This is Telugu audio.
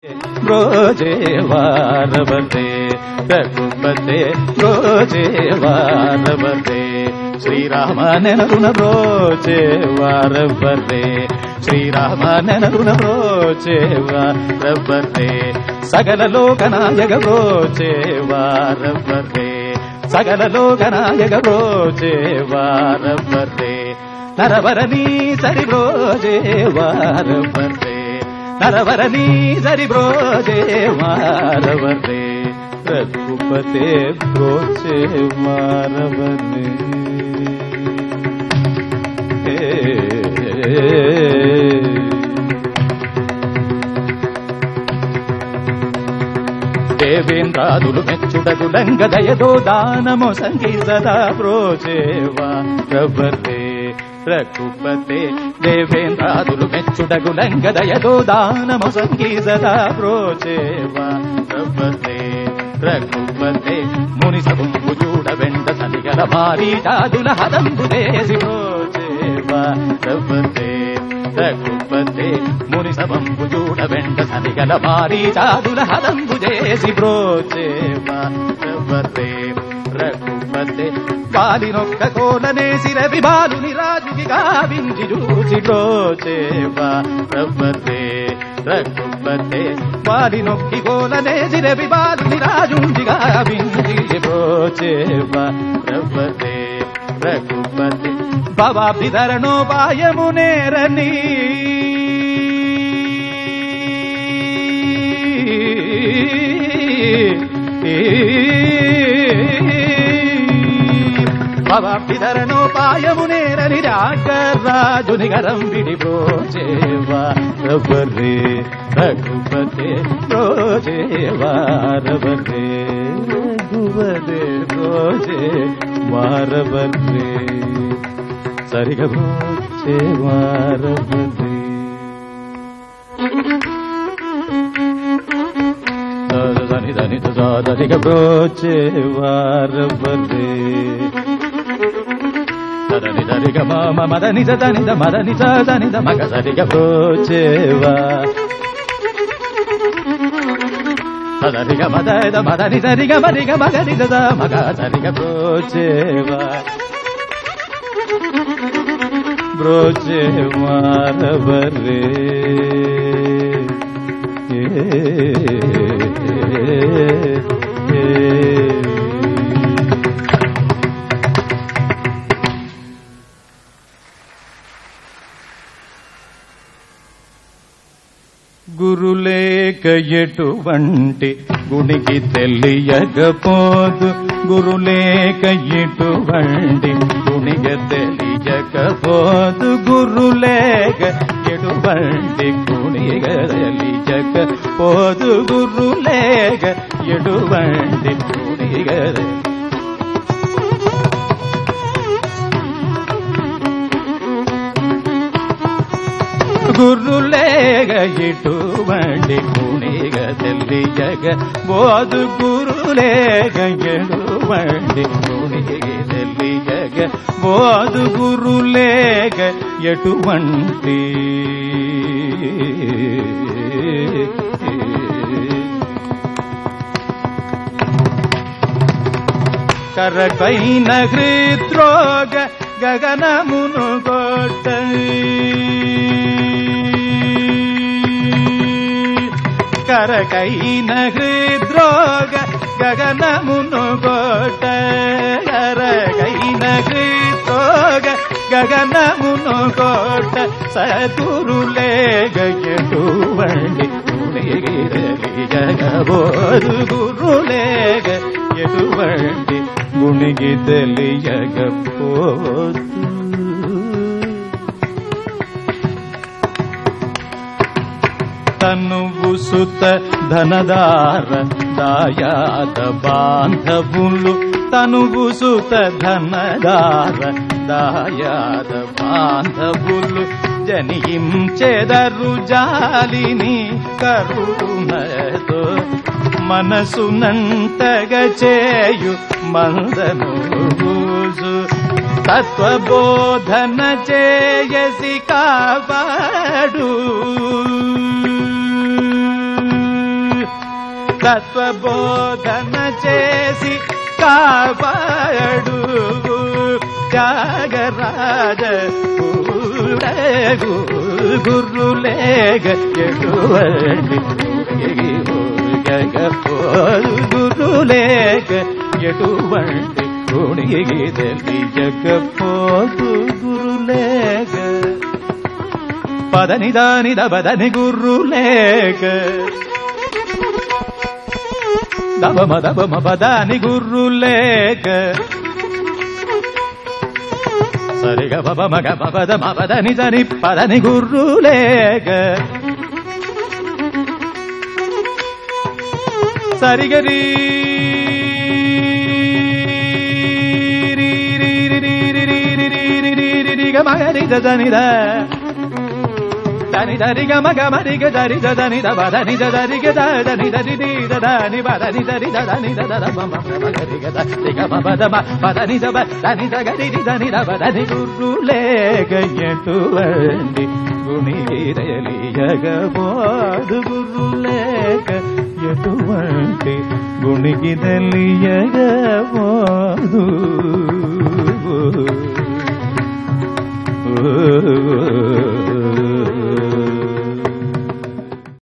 బ్రోజే వారవతే రఘుపతే బ్రోజే వారవతే శ్రీరామ నెనరున బ్రోచే వారవతే శ్రీరామ నెనరున బ్రోచే వారవతే సకల లోకనాయక బ్రోచే వారవతే సకల లోకనాయక బ్రోచే వారవతే నరవరనీ సరి బ్రోజే వారవతే నరవరనీ సరి బ్రోజే మారవరే రఘుపతే బ్రోచే మారవరే దేవేంద్రాదులు మెచ్చుటకు లంగదయదో దానము సంగీతదా బ్రోచేవా రవరే రఘుపతే దేవేంద్రాదులు మెచ్చుటకు లంగదయదో దానము సంగీతదా బ్రోచేవా రవరే రఘుపతే ముని సభంబు చూడ వెంట సలిగల మారీటాదుల హదంబు దేసి బ్రోచేవా రవరే రఘుపతే ముని సభంబు చూడ వెంట సలిగల మారీటాదుల హదంబు చేసి బ్రోచేవా రవరే రఘుపతే బాలినొక్క కోలనేసి రవి బాలుని రాజుకి గావించి చూసి బ్రోచేవా రవరే రఘుపతే బాలినొక్కి కోలనేసి రవి బాలుని రాజుంచి గావించి బ్రోచేవా రవరే రఘుపతే భవాభిధరణోపాయము నేరని భవాభిధరణోపాయము నేరని రాజుని గరం విడి ప్రోచేవా రవరే రఘుపతే ప్రోచేవా రవరే రఘుపతే ప్రోచే వారవరే సరిగ ప్రోచే వారవరే దని దని సరిగ ప్రోచే వారవరే దని దరిగ మామ మదని దని ద మదని దని ద మగ సరిగ ప్రోచేవా సరిగ మద ద మదని సరిగ మరిగ మగని ద మగ సరిగ ప్రోచేవా బ్రోచే మారవరే గురులేక ఎటువంటి గుడికి తెలియకపోదు గురులేక ఎటువంటి గుణిగ తెలియకపోదు గురులేక ఎటువంటి గుణిగ తెలియకపోదు గురులేక ఎటువంటి గుణిగ గురులేగ ఇటువంటి గుణిగ తెలియగ బోధు గురులేగ ఎటువంటి గుణిగ తెలియగ బోధు గురులేగ ఎటువంటి కరకైన హృద్రోగ గగనమును కరకైన హృద్రోగ గగనమును గోట కరకైన హృద్రోగ గగనమును కోట సద్గురులేగ ఎటువంటి జగబోరు గురులేగ ఎటువంటి గుణిగి తెలియకపోదు తనువు సుత ధనదార దాయాద బాంధవులు తనువు సుత ధనదార దాయాద బాంధవులు జనించెదరు జాలిని కరుణతో మనసునంతగ చేయు మందను తత్వబోధన చేయసి కాపాడు తత్వబోధన చేసి కాపాడు త్యాగరాజ ఊరేగు గురులేగ ఎటువంటి గురులేగ ఎటువంటి గుణిగి తెలియకపోదు గురులేగ పదని దాని దబదని గుర్రులేక దబమ దబమ పదాని గుర్రులేక సరిగ బబ మగ పద మపదని దని పదని గుర్రులేక సరిగరి మగరి దనిద దని దరి గమ గమ రిగ దరి దని ద బదని దరి గ దని దరి ది దని బదని దరి దని ద మమ మగరి గ రి గమ బద మ బదని ద దని ద గరి ది దని ద బదని గుర్రులే గయ్యటువంటి గుణిగిరలియగబోదు గుర్రులేక ఎటువంటి గుణిగిరలియగబోదు